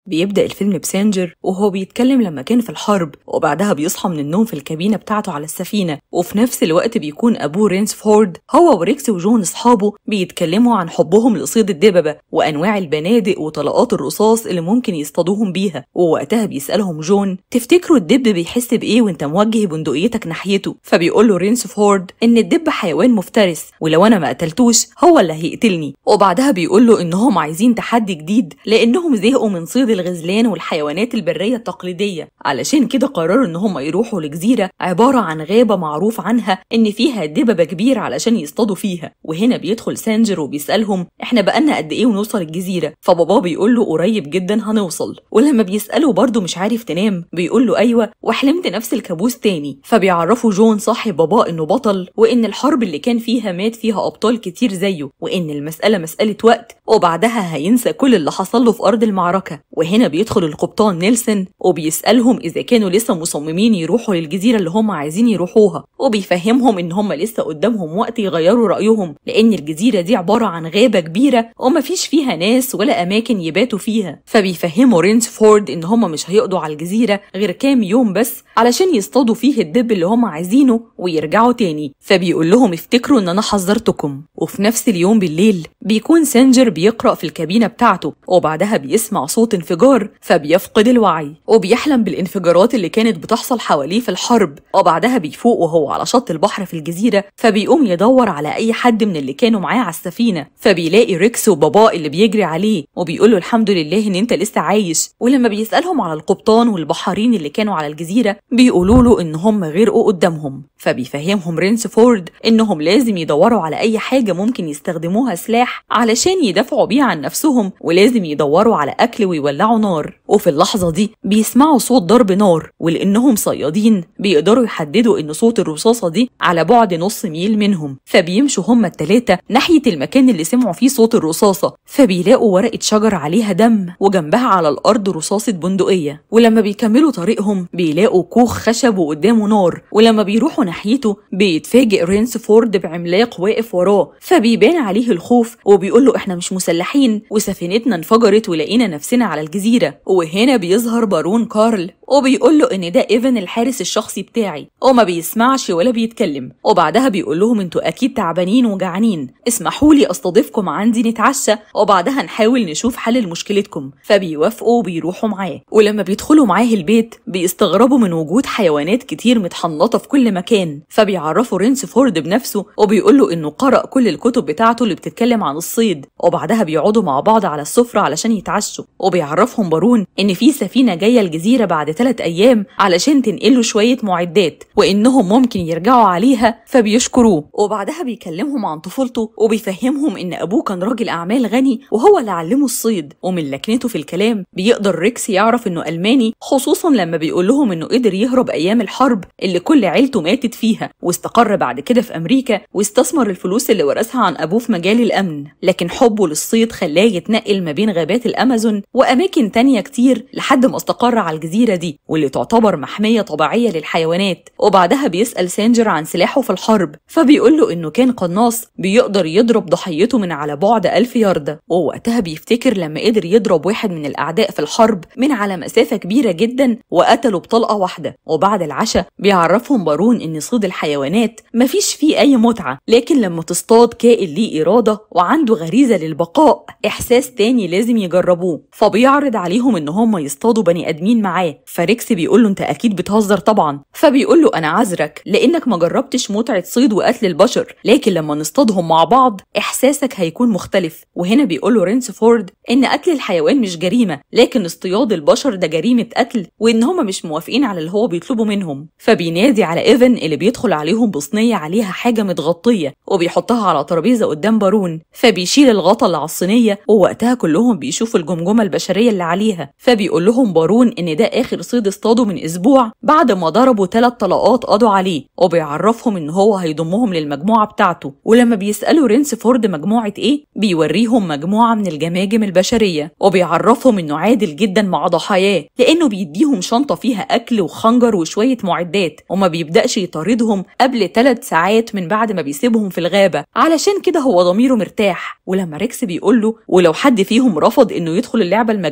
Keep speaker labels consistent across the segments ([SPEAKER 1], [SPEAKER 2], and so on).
[SPEAKER 1] بيبدأ الفيلم بسانجر وهو بيتكلم لما كان في الحرب وبعدها بيصحى من النوم في الكابينة بتاعته على السفينة وفي نفس الوقت بيكون أبوه رينس فورد هو وريكس وجون أصحابه بيتكلموا عن حبهم لصيد الدببة وأنواع البنادق وطلقات الرصاص اللي ممكن يصطادوهم بيها ووقتها بيسألهم جون تفتكروا الدب بيحس بإيه وأنت موجه بندقيتك ناحيته فبيقول له رينس فورد إن الدب حيوان مفترس ولو أنا ما قتلتوش هو اللي هيقتلني وبعدها بيقول له إنهم عايزين تحدي جديد لأنهم زهقوا من صيد الغزلان والحيوانات البرية التقليدية علشان كده قرروا إن هم يروحوا لجزيرة عبارة عن غابة معروف عنها إن فيها دببة كبيرة علشان يصطادوا فيها وهنا بيدخل سانجر وبيسألهم إحنا بقالنا قد إيه ونوصل الجزيرة فباباه بيقول له قريب جدا هنوصل ولما بيسأله برضه مش عارف تنام بيقول له أيوة وحلمت نفس الكابوس تاني فبيعرفوا جون صاحب باباه إنه بطل وإن الحرب اللي كان فيها مات فيها أبطال كتير زيه وإن المسألة مسألة وقت وبعدها هينسى كل اللي حصل له في أرض المعركة وهنا بيدخل القبطان نيلسون وبيسألهم إذا كانوا لسه مصممين يروحوا للجزيرة اللي هم عايزين يروحوها وبيفهمهم إن هم لسه قدامهم وقت يغيروا رأيهم لأن الجزيرة دي عبارة عن غابة كبيرة ومفيش فيها ناس ولا أماكن يباتوا فيها فبيفهموا رينس فورد إن هم مش هيقضوا على الجزيرة غير كام يوم بس علشان يصطادوا فيه الدب اللي هم عايزينه ويرجعوا تاني فبيقول لهم افتكروا إن أنا حذرتكم وفي نفس اليوم بالليل بيكون سانجر بيقرأ في الكابينة بتاعته وبعدها بيسمع صوت انفجار فبيفقد الوعي وبيحلم بالانفجارات اللي كانت بتحصل حواليه في الحرب وبعدها بيفوق وهو على شط البحر في الجزيرة فبيقوم يدور على أي حد من اللي كانوا معاه على السفينة فبيلاقي ريكس وباباه اللي بيجري عليه وبيقول له الحمد لله إن أنت لسه عايش ولما بيسألهم على القبطان والبحارين اللي كانوا على الجزيرة بيقولوا له إن هم غرقوا قدامهم فبيفهمهم رينس فورد إنهم لازم يدوروا على أي حاجة ممكن يستخدموها سلاح علشان يدافعوا بيه عن نفسهم ولازم يدوروا على أكل ويولعوا نار وفي اللحظة دي بيسمعوا صوت ضرب نار ولأنهم صيادين بيقدروا يحددوا إن صوت الرصاصة دي على بعد نص ميل منهم فبيمشوا هما التلاتة ناحية المكان اللي سمعوا فيه صوت الرصاصة فبيلاقوا ورقة شجر عليها دم وجنبها على الأرض رصاصة بندقية ولما بيكملوا طريقهم بيلاقوا كوخ خشب وقدامه نار ولما بيروحوا ناحيته بيتفاجئ رينس فورد بعملاق واقف وراه فبيبان عليه الخوف وبيقول له احنا مش مسلحين وسفينتنا انفجرت ولقينا نفسنا على الجزيرة وهنا بيظهر بارون كارل وبيقول له ان ده ايفن الحارس الشخصي بتاعي وما بيسمعش ولا بيتكلم وبعدها بيقول لهم انتوا اكيد تعبانين وجعانين اسمحوا لي استضيفكم عندي نتعشى وبعدها نحاول نشوف حل لمشكلتكم فبيوافقوا وبيروحوا معاه ولما بيدخلوا معاه البيت بيستغربوا من وجود حيوانات كتير متحنطه في كل مكان فبيعرفوا رينس فورد بنفسه وبيقول له انه قرأ كل الكتب بتاعته اللي بتتكلم عن الصيد وبعدها بيقعدوا مع بعض على السفره علشان يتعشوا وبيعرفهم بارون ان في سفينه جايه الجزيره بعد ثلاث أيام علشان تنقله شوية معدات وإنهم ممكن يرجعوا عليها فبيشكروه وبعدها بيكلمهم عن طفولته وبيفهمهم إن أبوه كان راجل أعمال غني وهو اللي علمه الصيد ومن لكنته في الكلام بيقدر ريكس يعرف إنه ألماني خصوصا لما بيقول لهم إنه قدر يهرب أيام الحرب اللي كل عيلته ماتت فيها واستقر بعد كده في أمريكا واستثمر الفلوس اللي ورثها عن أبوه في مجال الأمن لكن حبه للصيد خلاه يتنقل ما بين غابات الأمازون وأماكن تانية كتير لحد ما استقر على الجزيرة دي واللي تعتبر محمية طبيعية للحيوانات وبعدها بيسأل سانجر عن سلاحه في الحرب فبيقول له إنه كان قناص بيقدر يضرب ضحيته من على بعد ألف ياردة ووقتها بيفتكر لما قدر يضرب واحد من الأعداء في الحرب من على مسافة كبيرة جدا وقتله بطلقة واحدة وبعد العشاء بيعرفهم بارون إن صيد الحيوانات مفيش فيه أي متعة لكن لما تصطاد كائن ليه إرادة وعنده غريزة للبقاء إحساس تاني لازم يجربوه فبيعرض عليهم إن هم يصطادوا بني آدمين معاه فريكس بيقول له انت اكيد بتهزر طبعا فبيقول له انا عذرك لانك ما جربتش متعه صيد وقتل البشر لكن لما نصطادهم مع بعض احساسك هيكون مختلف وهنا بيقول له رينس فورد ان قتل الحيوان مش جريمه لكن اصطياد البشر ده جريمه قتل وان هما مش موافقين على اللي هو بيطلبه منهم فبينادي على ايفن اللي بيدخل عليهم بصينيه عليها حاجه متغطيه وبيحطها على ترابيزه قدام بارون فبيشيل الغطا اللي على الصينيه ووقتها كلهم بيشوفوا الجمجمه البشريه اللي عليها فبيقول لهم بارون ان ده اخر صيد اصطادوا من اسبوع بعد ما ضربوا ثلاث طلقات قضوا عليه وبيعرفهم ان هو هيضمهم للمجموعه بتاعته ولما بيسالوا رينس فورد مجموعه ايه بيوريهم مجموعه من الجماجم البشريه وبيعرفهم انه عادل جدا مع ضحاياه لانه بيديهم شنطه فيها اكل وخنجر وشويه معدات وما بيبداش يطاردهم قبل ثلاث ساعات من بعد ما بيسيبهم في الغابه علشان كده هو ضميره مرتاح ولما ريكس بيقول له ولو حد فيهم رفض انه يدخل اللعبه المجنونه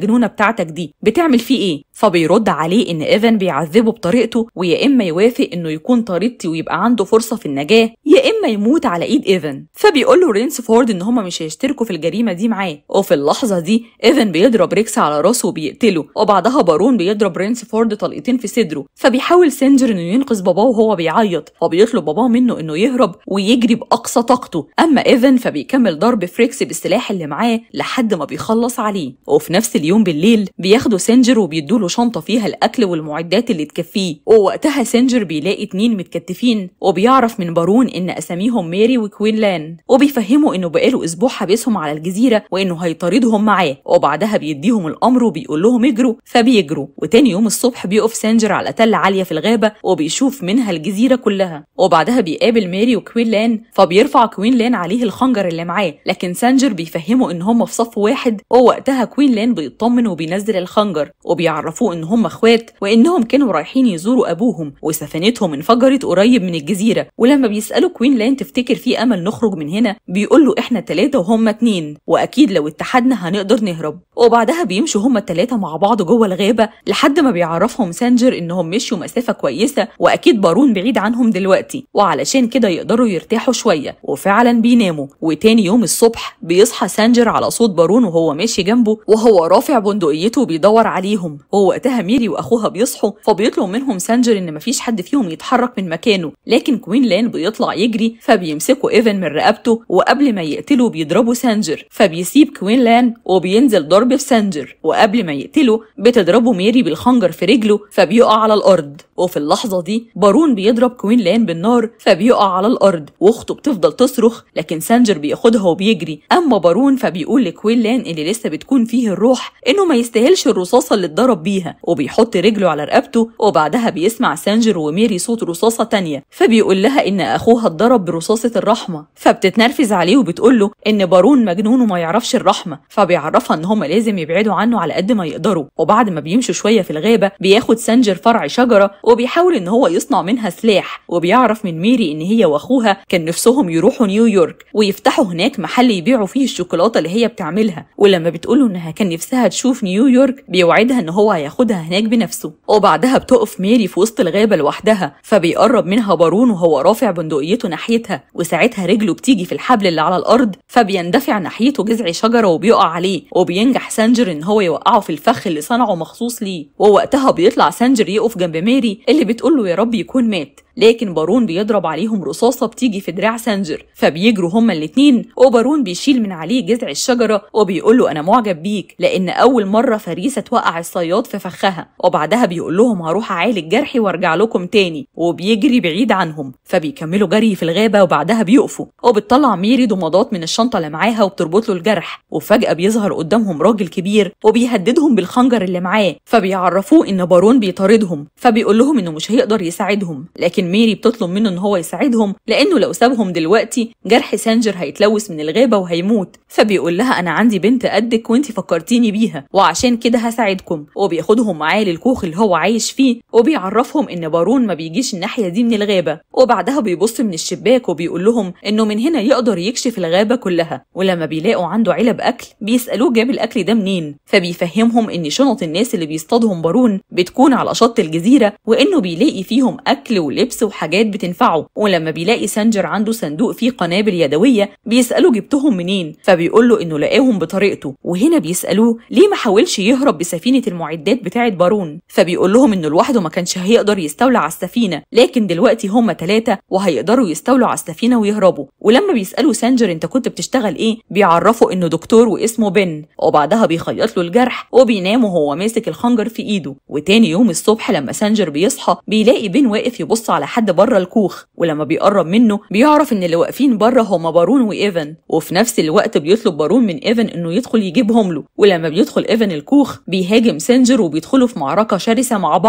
[SPEAKER 1] المجنونه بتاعتك دي بتعمل فيه ايه فبيرد عليه ان ايفن بيعذبه بطريقته ويا اما يوافق انه يكون طريقتي ويبقى عنده فرصه في النجاه يا اما يموت على ايد ايفن فبيقول له رينس فورد ان هما مش هيشتركوا في الجريمه دي معاه وفي اللحظه دي ايفن بيضرب ريكس على راسه وبيقتله وبعدها بارون بيضرب رينس فورد طلقتين في صدره فبيحاول سينجر انه ينقذ باباه وهو بيعيط فبيطلب باباه منه انه يهرب ويجري باقصى طاقته اما ايفن فبيكمل ضرب فريكس بالسلاح اللي معاه لحد ما بيخلص عليه وفي نفس اليوم بالليل بياخدوا سينجر وبيدوله شنطه فيها الاكل والمعدات اللي تكفيه ووقتها سينجر بيلاقي اتنين متكتفين وبيعرف من بارون ان اساميهم ميري وكوين لان وبيفهموا انه بقاله اسبوع حابسهم على الجزيره وانه هيطاردهم معاه وبعدها بيديهم الامر وبيقول لهم اجروا فبيجروا وتاني يوم الصبح بيقف سينجر على تله عاليه في الغابه وبيشوف منها الجزيره كلها وبعدها بيقابل ميري وكوين لان فبيرفع كوين لان عليه الخنجر اللي معاه لكن سانجر بيفهمه ان هم في صف واحد ووقتها كوين لان بيطمن وبينزل الخنجر وبيعرفوه ان هم اخوات وانهم كانوا رايحين يزوروا ابوهم وسفينتهم انفجرت قريب من الجزيره ولما بيسالوا كوين لان تفتكر في امل نخرج من هنا بيقول له احنا ثلاثه وهم اتنين واكيد لو اتحدنا هنقدر نهرب وبعدها بيمشوا هم الثلاثه مع بعض جوه الغابه لحد ما بيعرفهم سانجر انهم مشوا مسافه كويسه واكيد بارون بعيد عنهم دلوقتي وعلشان كده يقدروا يرتاحوا شويه وفعلا بيناموا وتاني يوم الصبح بيصحى سانجر على صوت بارون وهو ماشي جنبه وهو رافع بندقيته وبيدور عليهم ووقتها ميري واخوها بيصحوا فبيطلب منهم سانجر ان مفيش حد فيهم يتحرك من مكانه لكن كوين لان بيطلع يجري فبيمسكوا ايفن من رقبته وقبل ما يقتلوا بيضربوا سانجر فبيسيب كوين لان وبينزل ضرب في سانجر وقبل ما يقتله بتضربه ميري بالخنجر في رجله فبيقع على الارض وفي اللحظه دي بارون بيضرب كوين لان بالنار فبيقع على الارض واخته بتفضل تصرخ لكن سانجر بياخدها وبيجري اما بارون فبيقول لكوين لان اللي لسه بتكون فيه الروح انه ما يستاهلش الرصاصه اللي اتضرب بيها وبيحط رجله على رقبته وبعدها بيسمع سانجر وميري صوت رصاصه تانية فبيقول لها ان اخوها اتضرب برصاصه الرحمه فبتتنرفز عليه وبتقول له ان بارون مجنون وما يعرفش الرحمه فبيعرفها ان هما لازم يبعدوا عنه على قد ما يقدروا وبعد ما بيمشوا شويه في الغابه بياخد سانجر فرع شجره وبيحاول ان هو يصنع منها سلاح وبيعرف من ميري ان هي واخوها كان نفسهم يروحوا نيويورك ويفتحوا هناك محل يبيعوا فيه الشوكولاته اللي هي بتعملها ولما بتقوله انها كان نفسها تشوف نيويورك بيوعدها ان هو هياخدها هناك بنفسه وبعدها بتقف ميري في وسط الغابه لوحدها فبيقرب منها بارون وهو رافع بندقيته ناحيتها وساعتها رجله بتيجي في الحبل اللي على الارض فبيندفع ناحيته جذع شجره وبيقع عليه وبينجح سانجر ان هو يوقعه في الفخ اللي صنعه مخصوص ليه ووقتها بيطلع سانجر يقف جنب ميري اللي بتقول له يا رب يكون مات لكن بارون بيضرب عليهم رصاصة بتيجي في دراع سانجر فبيجروا هما الاتنين وبارون بيشيل من عليه جذع الشجرة وبيقول له أنا معجب بيك لأن أول مرة فريسة توقع الصياد في فخها وبعدها بيقول لهم هروح أعالج جرحي وأرجع لكم تاني وبيجري بعيد عنهم فبيكملوا جري في الغابة وبعدها بيقفوا وبتطلع ميري ضمادات من الشنطة اللي معاها وبتربط له الجرح وفجأة بيظهر قدامهم راجل كبير وبيهددهم بالخنجر اللي معاه فبيعرفوه إن بارون بيطاردهم فبيقول لهم إنه مش هيقدر يساعدهم لكن ميري بتطلب منه ان هو يساعدهم لانه لو سابهم دلوقتي جرح سانجر هيتلوث من الغابه وهيموت فبيقول لها انا عندي بنت قدك وانت فكرتيني بيها وعشان كده هساعدكم وبياخدهم معاه للكوخ اللي هو عايش فيه وبيعرفهم ان بارون ما بيجيش الناحيه دي من الغابه وبعدها بيبص من الشباك وبيقول لهم انه من هنا يقدر يكشف الغابه كلها ولما بيلاقوا عنده علب اكل بيسالوه جاب الاكل ده منين فبيفهمهم ان شنط الناس اللي بيصطادهم بارون بتكون على شط الجزيره وانه بيلاقي فيهم اكل ولبس وحاجات بتنفعه ولما بيلاقي سانجر عنده صندوق فيه قنابل يدويه بيساله جبتهم منين فبيقول له انه لقاهم بطريقته وهنا بيسالوه ليه ما حاولش يهرب بسفينه المعدات بتاعه بارون فبيقول لهم انه لوحده ما كانش هيقدر يستولى على السفينه لكن دلوقتي هم ثلاثه وهيقدروا يستولوا على السفينه ويهربوا ولما بيسالوا سانجر انت كنت بتشتغل ايه بيعرفوا انه دكتور واسمه بن وبعدها بيخيط له الجرح وبينام وهو ماسك الخنجر في ايده وتاني يوم الصبح لما سانجر بيصحى بيلاقي بن واقف يبص على حد بره الكوخ ولما بيقرب منه بيعرف ان اللي واقفين بره هما بارون وايفن وفي نفس الوقت بيطلب بارون من ايفن انه يدخل يجيبهم له ولما بيدخل ايفن الكوخ بيهاجم سانجر وبيدخلوا في معركه شرسه مع بعض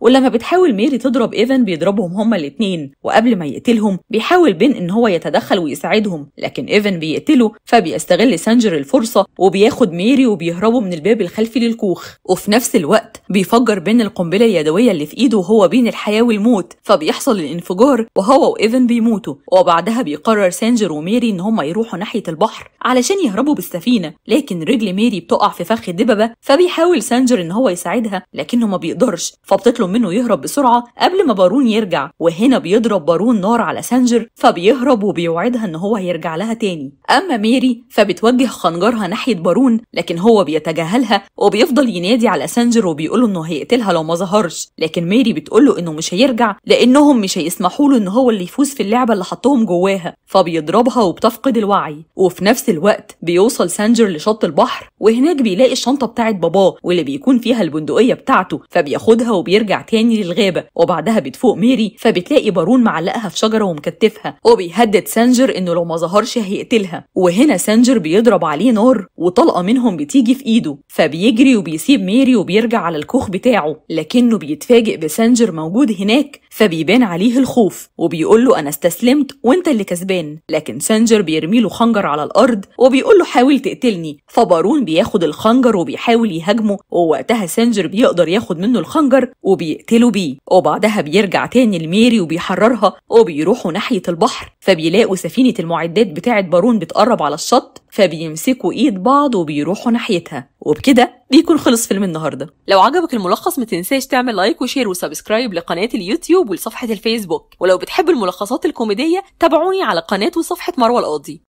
[SPEAKER 1] ولما بتحاول ميري تضرب ايفن بيضربهم هما الاتنين وقبل ما يقتلهم بيحاول بين ان هو يتدخل ويساعدهم لكن ايفن بيقتله فبيستغل سانجر الفرصه وبياخد ميري وبيهربوا من الباب الخلفي للكوخ وفي نفس الوقت بيفجر بين القنبله اليدويه اللي في ايده وهو بين الحياه والموت فبيحصل الانفجار وهو وايفن بيموتوا وبعدها بيقرر سانجر وميري ان هما يروحوا ناحيه البحر علشان يهربوا بالسفينه لكن رجل ميري بتقع في فخ الدببه فبيحاول سانجر ان هو يساعدها لكنه ما بيقدرش فبتطلب منه يهرب بسرعه قبل ما بارون يرجع وهنا بيضرب بارون نار على سانجر فبيهرب وبيوعدها ان هو هيرجع لها تاني اما ميري فبتوجه خنجرها ناحيه بارون لكن هو بيتجاهلها وبيفضل ينادي على سانجر وبيقوله انه هيقتلها لو ما ظهرش لكن ميري بتقوله انه مش هيرجع لانهم مش هيسمحوا له ان هو اللي يفوز في اللعبه اللي حطهم جواها فبيضربها وبتفقد الوعي وفي نفس الوقت بيوصل سانجر لشط البحر وهناك بيلاقي الشنطه بتاعت باباه واللي بيكون فيها البندقيه بتاعته فبياخدها وبيرجع تاني للغابه وبعدها بتفوق ميري فبتلاقي بارون معلقها في شجره ومكتفها وبيهدد سانجر انه لو ما ظهرش هيقتلها وهنا سانجر بيضرب عليه نار وطلقه منهم بتيجي في ايده فبيجري وبيسيب ميري وبيرجع على الكوخ بتاعه لكنه بيتفاجئ بسانجر موجود هناك فبيبان عليه الخوف وبيقول له انا استسلمت وانت اللي كسبان لكن سانجر بيرمي له خنجر على الارض وبيقول له حاول تقتلني فبارون بياخد الخنجر وبيحاول يهاجمه ووقتها سانجر بيقدر ياخد منه الخنجر وبيقتله بيه وبعدها بيرجع تاني لميري وبيحررها وبيروحوا ناحية البحر فبيلاقوا سفينة المعدات بتاعة بارون بتقرب على الشط فبيمسكوا ايد بعض وبيروحوا ناحيتها وبكده بيكون خلص فيلم النهارده لو عجبك الملخص ما تنساش تعمل لايك وشير وسبسكرايب لقناه اليوتيوب ولصفحه الفيسبوك ولو بتحب الملخصات الكوميديه تابعوني على قناه وصفحه مروه القاضي